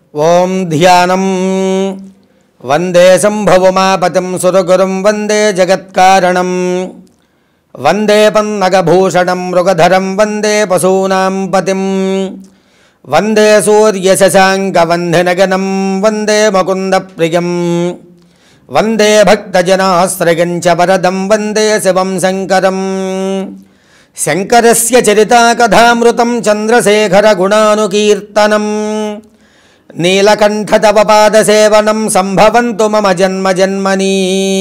ఓం ధ్యానం వందే సంభవమాపతిం సురగురుం వందే జగత్కారణం వందే పన్నగభూషణం మృగధరం వందే పశూనాం పతిం వందే సూర్యశశాంకవంధినగనం వందే ముకుందప్రియం వందే భక్తజనాశ్రయం చ వరదం వందే శివం శంకరం శంకరస్య చరితాకథామృతం చంద్రశేఖరగుణానుకీర్తనం నీలకంఠ తవ పాదసేవనం సంభవంతు మమ జన్మ జన్మని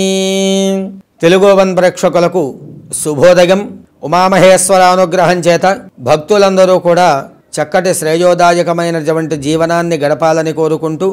తెలుగువన్ ప్రేక్షకులకు శుభోదయం ఉమామహేశ్వర అనుగ్రహం చేత భక్తులందరూ కూడా చక్కటి శ్రేయోదాయకమైనటువంటి జీవనాన్ని గడపాలని కోరుకుంటూ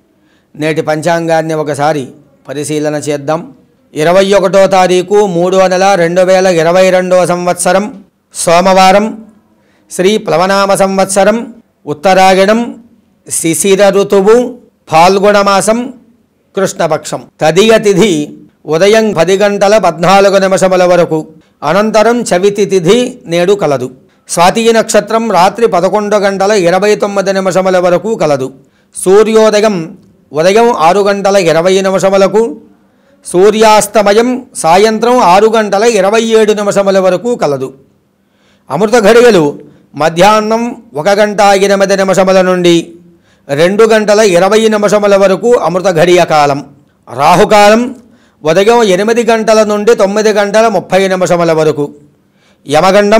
నేటి పంచాంగాన్ని ఒకసారి పరిశీలన చేద్దాం ఇరవై ఒకటో తారీఖు మూడో నెల రెండు వేల ఇరవై రెండవ సంవత్సరం సోమవారం శ్రీ ప్లవనామ సంవత్సరం ఉత్తరాయణం శిశిర ఋతువు ఫాల్గుణ మాసం కృష్ణపక్షం తదియ తిథి ఉదయం పది గంటల పద్నాలుగు నిమిషముల వరకు అనంతరం చవితి తిథి నేడు కలదు స్వాతి నక్షత్రం రాత్రి పదకొండు గంటల ఇరవై తొమ్మిది నిమిషముల వరకు కలదు సూర్యోదయం ఉదయం ఆరు గంటల ఇరవై నిమిషములకు సూర్యాస్తమయం సాయంత్రం ఆరు గంటల ఇరవై ఏడు నిమిషముల వరకు కలదు అమృత ఘడియలు మధ్యాహ్నం ఒక గంట ఎనిమిది నిమిషముల నుండి రెండు గంటల ఇరవై నిమిషముల వరకు అమృత ఘడియ కాలం రాహుకాలం ఉదయం ఎనిమిది గంటల నుండి తొమ్మిది గంటల ముప్పై నిమిషముల వరకు యమగండం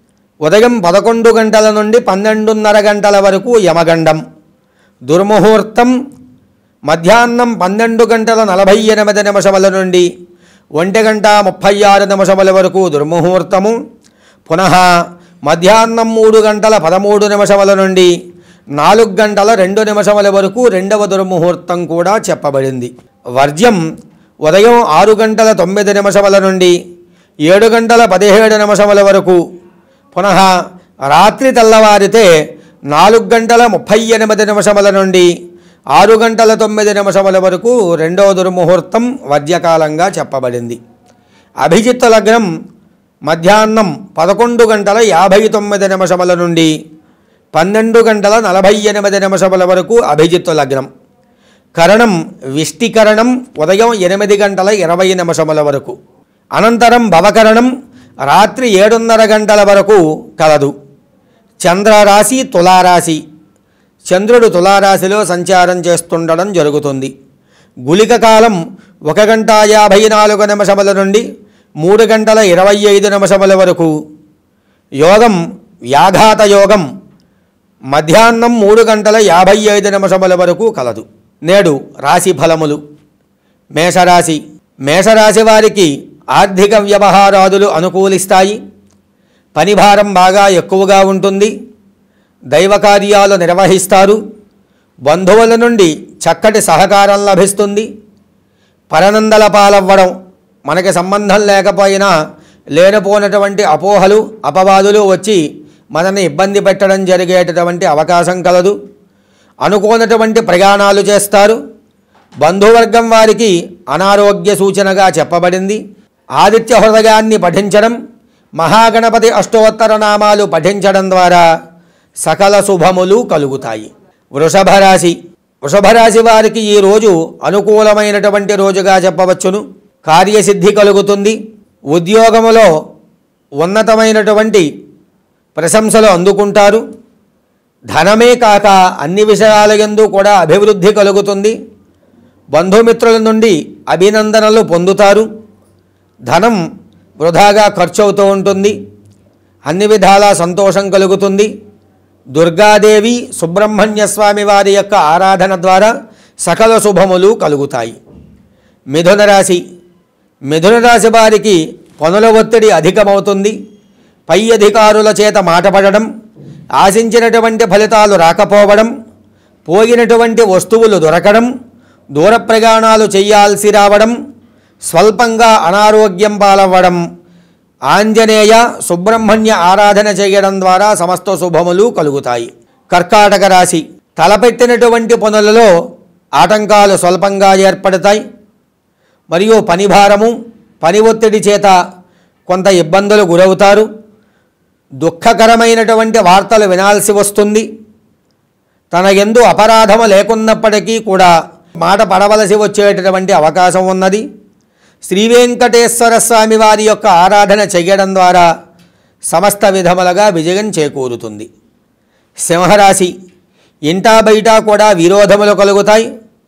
ఉదయం పదకొండు గంటల నుండి పన్నెండున్నర గంటల వరకు యమగండం దుర్ముహూర్తం మధ్యాహ్నం పన్నెండు గంటల నలభై ఎనిమిది నిమిషముల నుండి ఒంటి గంట ముప్పై ఆరు నిమిషముల వరకు దుర్ముహూర్తము పునః మధ్యాహ్నం మూడు గంటల పదమూడు నిమిషముల నుండి నాలుగు గంటల రెండు నిమిషముల వరకు రెండవ దుర్ముహూర్తం కూడా చెప్పబడింది వర్జ్యం ఉదయం ఆరు గంటల తొమ్మిది నిమిషముల నుండి ఏడు గంటల పదిహేడు నిమిషముల వరకు పునః రాత్రి తెల్లవారితే నాలుగు గంటల ముప్పై ఎనిమిది నిమిషముల నుండి ఆరు గంటల తొమ్మిది నిమిషముల వరకు రెండవ దుర్ముహూర్తం వద్యకాలంగా చెప్పబడింది అభిజిత్ లగ్నం మధ్యాహ్నం పదకొండు గంటల యాభై తొమ్మిది నిమిషముల నుండి పన్నెండు గంటల నలభై ఎనిమిది నిమిషముల వరకు అభిజిత్ లగ్నం కరణం విష్టికరణం ఉదయం ఎనిమిది గంటల ఇరవై నిమిషముల వరకు అనంతరం భవకరణం రాత్రి ఏడున్నర గంటల వరకు కలదు చంద్రరాశి తులారాశి చంద్రుడు తులారాశిలో సంచారం చేస్తుండడం జరుగుతుంది గుళిక కాలం ఒక గంట యాభై నాలుగు నిమిషముల నుండి మూడు గంటల ఇరవై ఐదు నిమిషముల వరకు యోగం వ్యాఘాత యోగం మధ్యాహ్నం మూడు గంటల యాభై ఐదు నిమిషముల వరకు కలదు నేడు రాశి ఫలములు మేషరాశి మేషరాశి వారికి ఆర్థిక వ్యవహారాదులు అనుకూలిస్తాయి పనిభారం బాగా ఎక్కువగా ఉంటుంది దైవ కార్యాలు నిర్వహిస్తారు బంధువుల నుండి చక్కటి సహకారం లభిస్తుంది పరనందల పాలవ్వడం మనకి సంబంధం లేకపోయినా లేనిపోనటువంటి అపోహలు అపవాదులు వచ్చి మనని ఇబ్బంది పెట్టడం జరిగేటటువంటి అవకాశం కలదు అనుకోనటువంటి ప్రయాణాలు చేస్తారు బంధువర్గం వారికి అనారోగ్య సూచనగా చెప్పబడింది ఆదిత్య హృదయాన్ని పఠించడం మహాగణపతి అష్టోత్తర నామాలు పఠించడం ద్వారా సకల శుభములు కలుగుతాయి వృషభ రాశి వృషభ రాశి వారికి ఈ రోజు అనుకూలమైనటువంటి రోజుగా చెప్పవచ్చును కార్యసిద్ధి కలుగుతుంది ఉద్యోగములో ఉన్నతమైనటువంటి ప్రశంసలు అందుకుంటారు ధనమే కాక అన్ని విషయాల యందు కూడా అభివృద్ధి కలుగుతుంది బంధుమిత్రుల నుండి అభినందనలు పొందుతారు ధనం వృధాగా ఖర్చు అవుతూ ఉంటుంది అన్ని విధాల సంతోషం కలుగుతుంది దుర్గాదేవి సుబ్రహ్మణ్య స్వామి వారి యొక్క ఆరాధన ద్వారా సకల శుభములు కలుగుతాయి మిథున రాశి మిథున రాశి వారికి పనుల ఒత్తిడి అధికమవుతుంది పై అధికారుల చేత మాటపడడం ఆశించినటువంటి ఫలితాలు రాకపోవడం పోయినటువంటి వస్తువులు దొరకడం దూర ప్రయాణాలు చేయాల్సి రావడం స్వల్పంగా అనారోగ్యం పాలవ్వడం ఆంజనేయ సుబ్రహ్మణ్య ఆరాధన చేయడం ద్వారా సమస్త శుభములు కలుగుతాయి కర్కాటక రాశి తలపెట్టినటువంటి పనులలో ఆటంకాలు స్వల్పంగా ఏర్పడతాయి మరియు పనిభారము పని ఒత్తిడి చేత కొంత ఇబ్బందులు గురవుతారు దుఃఖకరమైనటువంటి వార్తలు వినాల్సి వస్తుంది తన ఎందు అపరాధము లేకున్నప్పటికీ కూడా మాట పడవలసి వచ్చేటటువంటి అవకాశం ఉన్నది శ్రీ వెంకటేశ్వర స్వామి వారి యొక్క ఆరాధన చెయ్యడం ద్వారా సమస్త విధములుగా విజయం చేకూరుతుంది సింహరాశి ఇంటా బయట కూడా విరోధములు కలుగుతాయి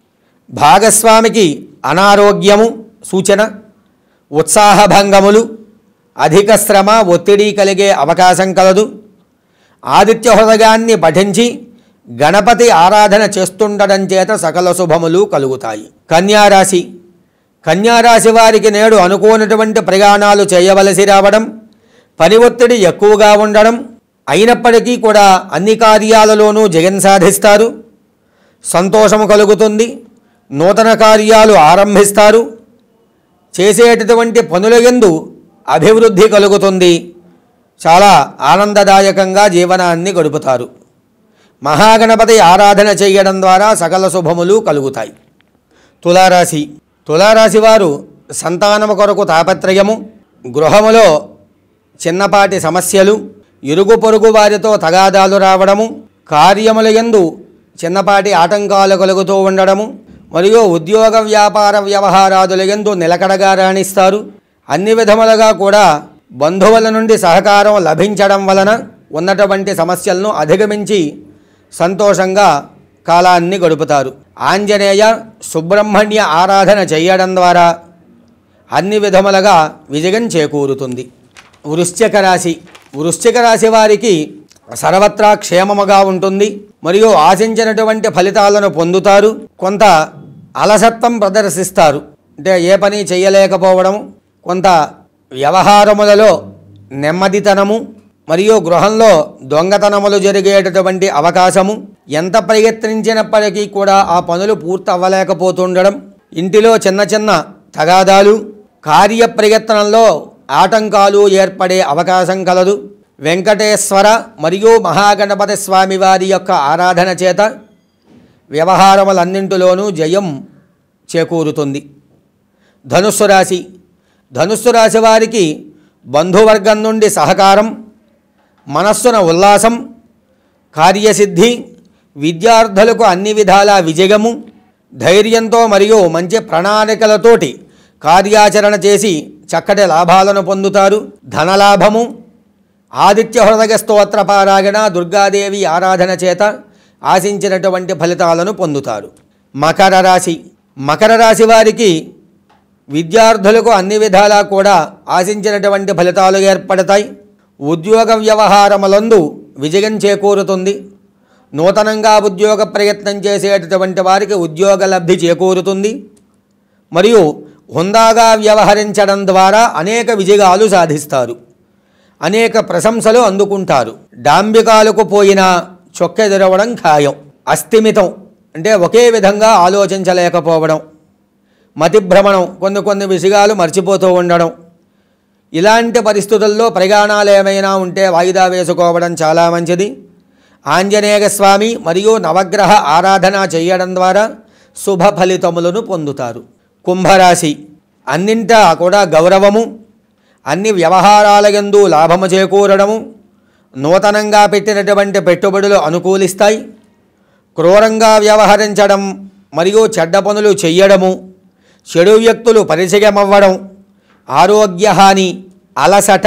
భాగస్వామికి అనారోగ్యము సూచన ఉత్సాహభంగములు అధిక శ్రమ ఒత్తిడి కలిగే అవకాశం కలదు ఆదిత్య హృదయాన్ని పఠించి గణపతి ఆరాధన చేస్తుండడం చేత సకల శుభములు కలుగుతాయి కన్యారాశి కన్యారాశి వారికి నేడు అనుకోనటువంటి ప్రయాణాలు చేయవలసి రావడం పని ఒత్తిడి ఎక్కువగా ఉండడం అయినప్పటికీ కూడా అన్ని కార్యాలలోనూ జగన్ సాధిస్తారు సంతోషము కలుగుతుంది నూతన కార్యాలు ఆరంభిస్తారు చేసేటటువంటి పనుల యందు అభివృద్ధి కలుగుతుంది చాలా ఆనందదాయకంగా జీవనాన్ని గడుపుతారు మహాగణపతి ఆరాధన చేయడం ద్వారా సకల శుభములు కలుగుతాయి తులారాశి తులారాశి వారు సంతానము కొరకు తాపత్రయము గృహములో చిన్నపాటి సమస్యలు ఇరుగు పొరుగు వారితో తగాదాలు రావడము కార్యముల యందు చిన్నపాటి ఆటంకాలు కలుగుతూ ఉండడము మరియు ఉద్యోగ వ్యాపార వ్యవహారాదుల యందు నిలకడగా రాణిస్తారు అన్ని విధములుగా కూడా బంధువుల నుండి సహకారం లభించడం వలన ఉన్నటువంటి సమస్యలను అధిగమించి సంతోషంగా కాలాన్ని గడుపుతారు ఆంజనేయ సుబ్రహ్మణ్య ఆరాధన చేయడం ద్వారా అన్ని విధములుగా విజయం చేకూరుతుంది వృశ్చిక రాశి వృశ్చిక రాశి వారికి సర్వత్రా క్షేమముగా ఉంటుంది మరియు ఆశించినటువంటి ఫలితాలను పొందుతారు కొంత అలసత్వం ప్రదర్శిస్తారు అంటే ఏ పని చేయలేకపోవడం కొంత వ్యవహారములలో నెమ్మదితనము మరియు గృహంలో దొంగతనములు జరిగేటటువంటి అవకాశము ఎంత ప్రయత్నించినప్పటికీ కూడా ఆ పనులు పూర్తి అవ్వలేకపోతుండడం ఇంటిలో చిన్న చిన్న తగాదాలు కార్యప్రయత్నంలో ఆటంకాలు ఏర్పడే అవకాశం కలదు వెంకటేశ్వర మరియు మహాగణపతి స్వామి వారి యొక్క ఆరాధన చేత వ్యవహారములన్నింటిలోనూ జయం చేకూరుతుంది ధనుస్సు రాశి ధనుస్సు రాశి వారికి బంధువర్గం నుండి సహకారం మనస్సున ఉల్లాసం కార్యసిద్ధి విద్యార్థులకు అన్ని విధాల విజయము ధైర్యంతో మరియు మంచి ప్రణాళికలతోటి కార్యాచరణ చేసి చక్కటి లాభాలను పొందుతారు ధనలాభము ఆదిత్య హృదయ స్తోత్ర పారాయణ దుర్గాదేవి ఆరాధన చేత ఆశించినటువంటి ఫలితాలను పొందుతారు మకర రాశి మకర రాశి వారికి విద్యార్థులకు అన్ని విధాలా కూడా ఆశించినటువంటి ఫలితాలు ఏర్పడతాయి ఉద్యోగ వ్యవహారములందు విజయం చేకూరుతుంది నూతనంగా ఉద్యోగ ప్రయత్నం చేసేటటువంటి వారికి ఉద్యోగ లబ్ధి చేకూరుతుంది మరియు హుందాగా వ్యవహరించడం ద్వారా అనేక విజయాలు సాధిస్తారు అనేక ప్రశంసలు అందుకుంటారు డాంబికాలకు పోయిన చొక్కెదిరవడం ఖాయం అస్థిమితం అంటే ఒకే విధంగా ఆలోచించలేకపోవడం మతిభ్రమణం కొన్ని కొన్ని విషయాలు మర్చిపోతూ ఉండడం ఇలాంటి పరిస్థితుల్లో ప్రయాణాలు ఏమైనా ఉంటే వాయిదా వేసుకోవడం చాలా మంచిది ఆంజనేయ స్వామి మరియు నవగ్రహ ఆరాధన చేయడం ద్వారా శుభ ఫలితములను పొందుతారు కుంభరాశి అన్నింటా కూడా గౌరవము అన్ని వ్యవహారాల యందు లాభము చేకూరడము నూతనంగా పెట్టినటువంటి పెట్టుబడులు అనుకూలిస్తాయి క్రూరంగా వ్యవహరించడం మరియు చెడ్డ పనులు చెయ్యడము చెడు వ్యక్తులు పరిచయమవ్వడం ఆరోగ్యహాని అలసట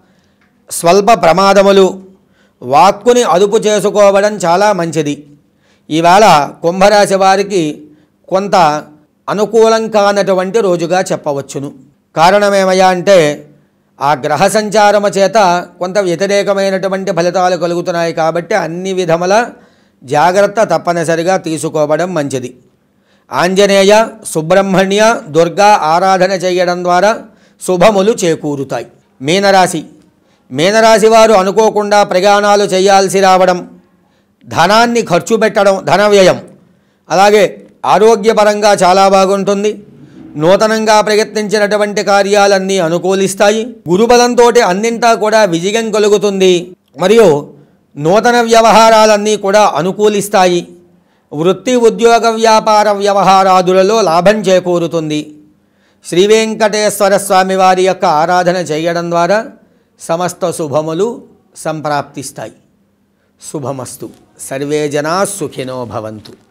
స్వల్ప ప్రమాదములు వాక్కుని అదుపు చేసుకోవడం చాలా మంచిది ఈవేళ కుంభరాశి వారికి కొంత అనుకూలం కానటువంటి రోజుగా చెప్పవచ్చును కారణమేమయ్యా అంటే ఆ గ్రహ సంచారము చేత కొంత వ్యతిరేకమైనటువంటి ఫలితాలు కలుగుతున్నాయి కాబట్టి అన్ని విధముల జాగ్రత్త తప్పనిసరిగా తీసుకోవడం మంచిది ఆంజనేయ సుబ్రహ్మణ్య దుర్గా ఆరాధన చేయడం ద్వారా శుభములు చేకూరుతాయి మీనరాశి మీనరాశి వారు అనుకోకుండా ప్రయాణాలు చేయాల్సి రావడం ధనాన్ని ఖర్చు పెట్టడం ధన వ్యయం అలాగే ఆరోగ్యపరంగా చాలా బాగుంటుంది నూతనంగా ప్రయత్నించినటువంటి కార్యాలన్నీ అనుకూలిస్తాయి గురుబలంతో అన్నింటా కూడా విజయం కలుగుతుంది మరియు నూతన వ్యవహారాలన్నీ కూడా అనుకూలిస్తాయి వృత్తి ఉద్యోగ వ్యాపార వ్యవహారాదులలో లాభం చేకూరుతుంది శ్రీ వెంకటేశ్వర స్వామి వారి యొక్క ఆరాధన చేయడం ద్వారా సమస్త శుభములు సంప్రాప్తిస్తాయి శుభమస్తు సర్వే జనా సుఖినో భవంతు